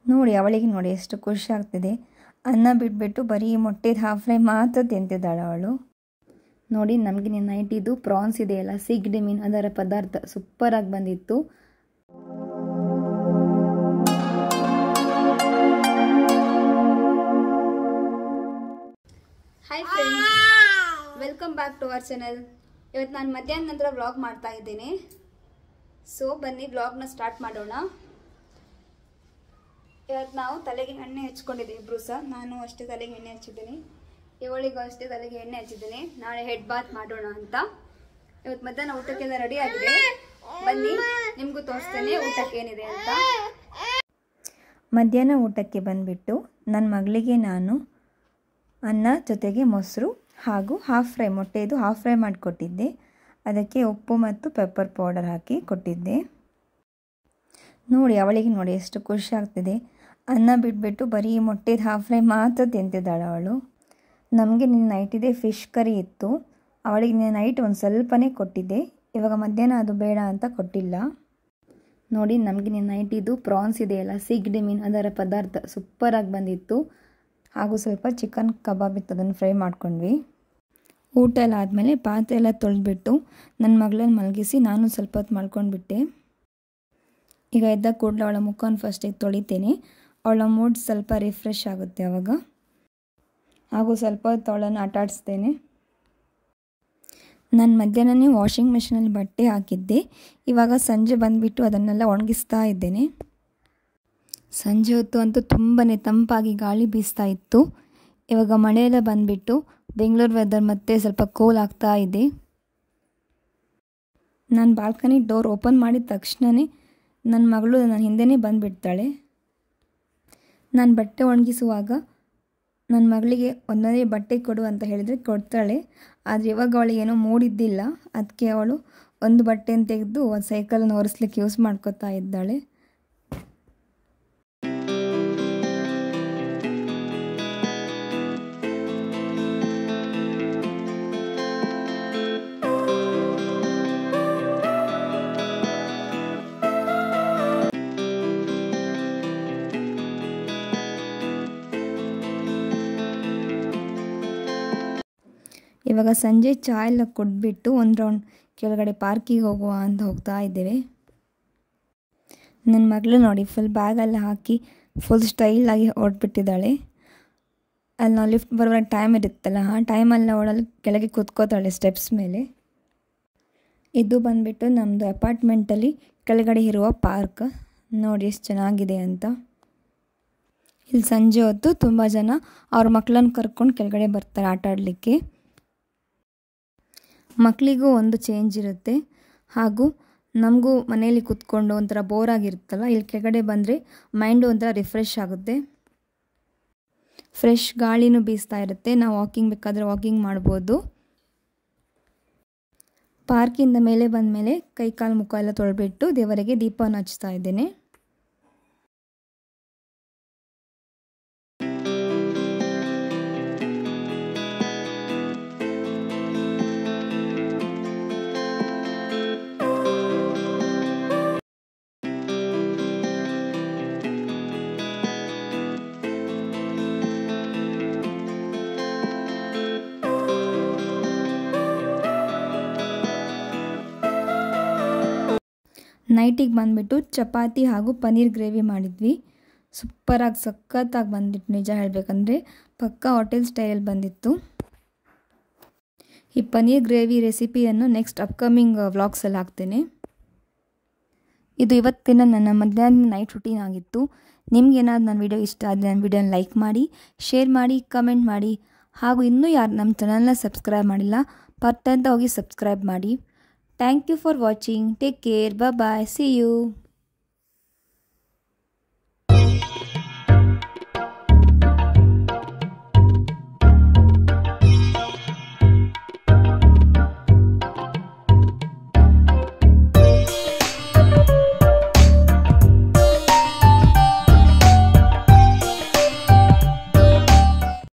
ನೋಡಿ ಅವಳಿಗೆ ನೋಡಿ ಎಷ್ಟು ಖುಷಿ ಆಗ್ತಿದೆ ಅನ್ನ ಬಿಟ್ಬಿಟ್ಟು ಬರೀ ಮೊಟ್ಟೆದು ಹಾಫ್ ಫ್ರೈ ಮಾತ್ರ ತಿಂತಿದ್ದಾಳೆ ಅವಳು ನೋಡಿ ನಮಗೆ ನೈಟಿದು ಪ್ರಾನ್ಸ್ ಇದೆಯಲ್ಲ ಸಿಗಡಿ ಮೀನು ಅದರ ಪದಾರ್ಥ ಸೂಪರಾಗಿ ಬಂದಿತ್ತು hi friends welcome back to our channel ಇವತ್ತು ನಾನು ಮಧ್ಯಾಹ್ನ ನಂತರ ವ್ಲಾಗ್ ಮಾಡ್ತಾ ಇದ್ದೀನಿ ಸೊ ಬನ್ನಿ ವ್ಲಾಗ್ನ ಸ್ಟಾರ್ಟ್ ಮಾಡೋಣ ಇವತ್ತು ನಾವು ತಲೆಗೆ ಎಣ್ಣೆ ಹಚ್ಕೊಂಡಿದ್ದೀವಿ ಇಬ್ರು ಸಹ ನಾನು ಅಷ್ಟೇ ತಲೆಗೆ ಎಣ್ಣೆ ಹಚ್ಚಿದ್ದೀನಿ ಇವಳಿಗೂ ಅಷ್ಟೇ ತಲೆಗೆ ಎಣ್ಣೆ ಹಚ್ಚಿದ್ದೀನಿ ನಾಳೆ ಹೆಡ್ ಬಾತ್ ಮಾಡೋಣ ಅಂತ ಇವತ್ತು ಮಧ್ಯಾಹ್ನ ಊಟಕ್ಕೆಲ್ಲ ರೆಡಿ ಆಗಿದೆ ಬನ್ನಿ ನಿಮಗೂ ತೋರಿಸ್ತೇನೆ ಊಟಕ್ಕೆ ಏನಿದೆ ಅಂತ ಮಧ್ಯಾಹ್ನ ಊಟಕ್ಕೆ ಬಂದುಬಿಟ್ಟು ನನ್ನ ಮಗಳಿಗೆ ನಾನು ಅನ್ನ ಜೊತೆಗೆ ಮೊಸರು ಹಾಗೂ ಹಾಫ್ ಫ್ರೈ ಮೊಟ್ಟೆದು ಹಾಫ್ ಫ್ರೈ ಮಾಡಿಕೊಟ್ಟಿದ್ದೆ ಅದಕ್ಕೆ ಉಪ್ಪು ಮತ್ತು ಪೆಪ್ಪರ್ ಪೌಡರ್ ಹಾಕಿ ಕೊಟ್ಟಿದ್ದೆ ನೋಡಿ ಅವಳಿಗೆ ನೋಡಿ ಎಷ್ಟು ಖುಷಿ ಆಗ್ತಿದೆ ಅನ್ನ ಬಿಟ್ಬಿಟ್ಟು ಬರೀ ಮೊಟ್ಟೆದು ಹಾಫ್ ಫ್ರೈ ಮಾತ್ರ ತಿಂತಿದ್ದಾಳೆ ಅವಳು ನಮಗೆ ನಿನ್ನ ನೈಟಿದೆ ಫಿಶ್ ಕರಿ ಇತ್ತು ಅವಳಿಗೆ ನಿನ್ನ ನೈಟ್ ಒಂದು ಸ್ವಲ್ಪನೇ ಕೊಟ್ಟಿದ್ದೆ ಇವಾಗ ಮಧ್ಯಾಹ್ನ ಅದು ಬೇಡ ಅಂತ ಕೊಟ್ಟಿಲ್ಲ ನೋಡಿ ನಮಗೆ ನಿನ್ನ ನೈಟಿದು ಪ್ರಾನ್ಸ್ ಇದೆಯಲ್ಲ ಸಿಗಡಿ ಮೀನು ಅದರ ಪದಾರ್ಥ ಸೂಪರಾಗಿ ಬಂದಿತ್ತು ಹಾಗೂ ಸ್ವಲ್ಪ ಚಿಕನ್ ಕಬಾಬ್ ಇತ್ತು ಅದನ್ನು ಫ್ರೈ ಮಾಡ್ಕೊಂಡ್ವಿ ಊಟ ಎಲ್ಲ ಆದಮೇಲೆ ಪಾತ್ರೆ ಎಲ್ಲ ತೊಳೆದ್ಬಿಟ್ಟು ನನ್ನ ಮಗಳನ್ನ ಮಲಗಿಸಿ ನಾನು ಸ್ವಲ್ಪ ಹೊತ್ತು ಮಲ್ಕೊಂಡ್ಬಿಟ್ಟೆ ಈಗ ಎದ್ದ ಕೂಡಲೇ ಅವಳ ಮುಖನ ಫಸ್ಟಿಗೆ ತೊಳಿತೇನೆ ಅವಳ ಮೂಡ್ ಸ್ವಲ್ಪ ರಿಫ್ರೆಶ್ ಆಗುತ್ತೆ ಅವಾಗ ಹಾಗೂ ಸ್ವಲ್ಪ ಹೊತ್ತು ಅವಳನ್ನು ಆಟ ಆಡಿಸ್ತೇನೆ ನಾನು ಮಧ್ಯಾಹ್ನನೇ ವಾಷಿಂಗ್ ಮಿಷಿನಲ್ಲಿ ಬಟ್ಟೆ ಹಾಕಿದ್ದೆ ಇವಾಗ ಸಂಜೆ ಬಂದುಬಿಟ್ಟು ಅದನ್ನೆಲ್ಲ ಒಣಗಿಸ್ತಾ ಇದ್ದೇನೆ ಸಂಜೆ ಹೊತ್ತು ಅಂತೂ ತುಂಬಾ ತಂಪಾಗಿ ಗಾಳಿ ಬೀಸ್ತಾ ಇತ್ತು ಇವಾಗ ಮಳೆಯೆಲ್ಲ ಬಂದುಬಿಟ್ಟು ಬೆಂಗಳೂರು ವೆದರ್ ಮತ್ತೆ ಸ್ವಲ್ಪ ಕೋಲ್ ಆಗ್ತಾ ಇದೆ ನಾನು ಬಾಲ್ಕನಿ ಡೋರ್ ಓಪನ್ ಮಾಡಿದ ತಕ್ಷಣವೇ ನನ್ನ ಮಗಳು ನನ್ನ ಹಿಂದೆನೇ ಬಂದುಬಿಡ್ತಾಳೆ ನಾನು ಬಟ್ಟೆ ಒಣಗಿಸುವಾಗ ನನ್ನ ಮಗಳಿಗೆ ಒಂದೊಂದೇ ಬಟ್ಟೆ ಕೊಡು ಅಂತ ಹೇಳಿದರೆ ಕೊಡ್ತಾಳೆ ಆದರೆ ಇವಾಗ ಅವಳಿಗೆ ಏನೋ ಮೂಡಿದ್ದಿಲ್ಲ ಅದಕ್ಕೆ ಅವಳು ಒಂದು ಬಟ್ಟೆನ ತೆಗೆದು ಒಂದು ಸೈಕಲನ್ನು ಒರೆಸ್ಲಿಕ್ಕೆ ಯೂಸ್ ಮಾಡ್ಕೋತಾ ಇದ್ದಾಳೆ ಇವಾಗ ಸಂಜೆ ಚಹಾ ಎಲ್ಲ ಕುಡಿದ್ಬಿಟ್ಟು ಒಂದು ರೌಂಡ್ ಕೆಳಗಡೆ ಪಾರ್ಕಿಗೆ ಹೋಗುವ ಅಂತ ಹೋಗ್ತಾ ಇದ್ದೇವೆ ನನ್ನ ಮಗಳು ನೋಡಿ ಫುಲ್ ಬ್ಯಾಗೆಲ್ಲ ಹಾಕಿ ಫುಲ್ ಸ್ಟೈಲಾಗಿ ಹೊರಟ್ಬಿಟ್ಟಿದ್ದಾಳೆ ಅಲ್ಲಿ ನಾವು ಲಿಫ್ಟ್ ಬರುವ ಟೈಮ್ ಇರುತ್ತಲ್ಲ ಆ ಟೈಮಲ್ಲಿ ಅವಳಲ್ಲಿ ಕೆಳಗೆ ಕೂತ್ಕೋತಾಳೆ ಸ್ಟೆಪ್ಸ್ ಮೇಲೆ ಇದು ಬಂದುಬಿಟ್ಟು ನಮ್ಮದು ಅಪಾರ್ಟ್ಮೆಂಟಲ್ಲಿ ಕೆಳಗಡೆ ಇರುವ ಪಾರ್ಕ್ ನೋಡಿ ಎಷ್ಟು ಚೆನ್ನಾಗಿದೆ ಅಂತ ಇಲ್ಲಿ ಸಂಜೆ ಹೊತ್ತು ತುಂಬ ಜನ ಅವ್ರ ಮಕ್ಕಳನ್ನ ಕರ್ಕೊಂಡು ಕೆಳಗಡೆ ಬರ್ತಾರೆ ಆಟ ಆಡಲಿಕ್ಕೆ ಮಕ್ಕಳಿಗೂ ಒಂದು ಚೇಂಜ್ ಇರುತ್ತೆ ಹಾಗೂ ನಮಗೂ ಮನೆಯಲ್ಲಿ ಕೂತ್ಕೊಂಡು ಒಂಥರ ಬೋರ್ ಆಗಿರುತ್ತಲ್ಲ ಇಲ್ಲಿ ಕೆಳಗಡೆ ಬಂದರೆ ಮೈಂಡು ಒಂಥರ ರಿಫ್ರೆಶ್ ಆಗುತ್ತೆ ಫ್ರೆಶ್ ಗಾಳಿನೂ ಬೀಸ್ತಾ ಇರುತ್ತೆ ನಾವು ವಾಕಿಂಗ್ ಬೇಕಾದರೆ ವಾಕಿಂಗ್ ಮಾಡ್ಬೋದು ಪಾರ್ಕಿಂದ ಮೇಲೆ ಬಂದ ಮೇಲೆ ಕೈ ಕಾಲು ಮುಖ ಎಲ್ಲ ತೊಳೆಬಿಟ್ಟು ದೇವರಿಗೆ ದೀಪವನ್ನು ಹಚ್ತಾ ಇದ್ದೇನೆ ನೈಟಿಗೆ ಬಂದುಬಿಟ್ಟು ಚಪಾತಿ ಹಾಗೂ ಪನ್ನೀರ್ ಗ್ರೇವಿ ಮಾಡಿದ್ವಿ ಸೂಪರಾಗಿ ಸಖತ್ತಾಗಿ ಬಂದಿತ್ತು ನಿಜ ಹೇಳಬೇಕಂದ್ರೆ ಪಕ್ಕಾ ಹೋಟೆಲ್ ಸ್ಟೈಲಲ್ಲಿ ಬಂದಿತ್ತು ಈ ಪನ್ನೀರ್ ಗ್ರೇವಿ ರೆಸಿಪಿಯನ್ನು ನೆಕ್ಸ್ಟ್ ಅಪ್ಕಮಿಂಗ್ ವ್ಲಾಗ್ಸಲ್ಲಿ ಹಾಕ್ತೇನೆ ಇದು ಇವತ್ತಿನ ನನ್ನ ಮಧ್ಯಾಹ್ನ ನೈಟ್ ರುಟೀನ್ ಆಗಿತ್ತು ನಿಮ್ಗೇನಾದ್ರು ನನ್ನ ವಿಡಿಯೋ ಇಷ್ಟ ಆದರೆ ನನ್ನ ವಿಡಿಯೋನ ಲೈಕ್ ಮಾಡಿ ಶೇರ್ ಮಾಡಿ ಕಮೆಂಟ್ ಮಾಡಿ ಹಾಗೂ ಇನ್ನೂ ಯಾರು ನಮ್ಮ ಚಾನಲ್ನ ಸಬ್ಸ್ಕ್ರೈಬ್ ಮಾಡಿಲ್ಲ ಪಟ್ಟಂತ ಹೋಗಿ ಸಬ್ಸ್ಕ್ರೈಬ್ ಮಾಡಿ thank you for watching take care bye see you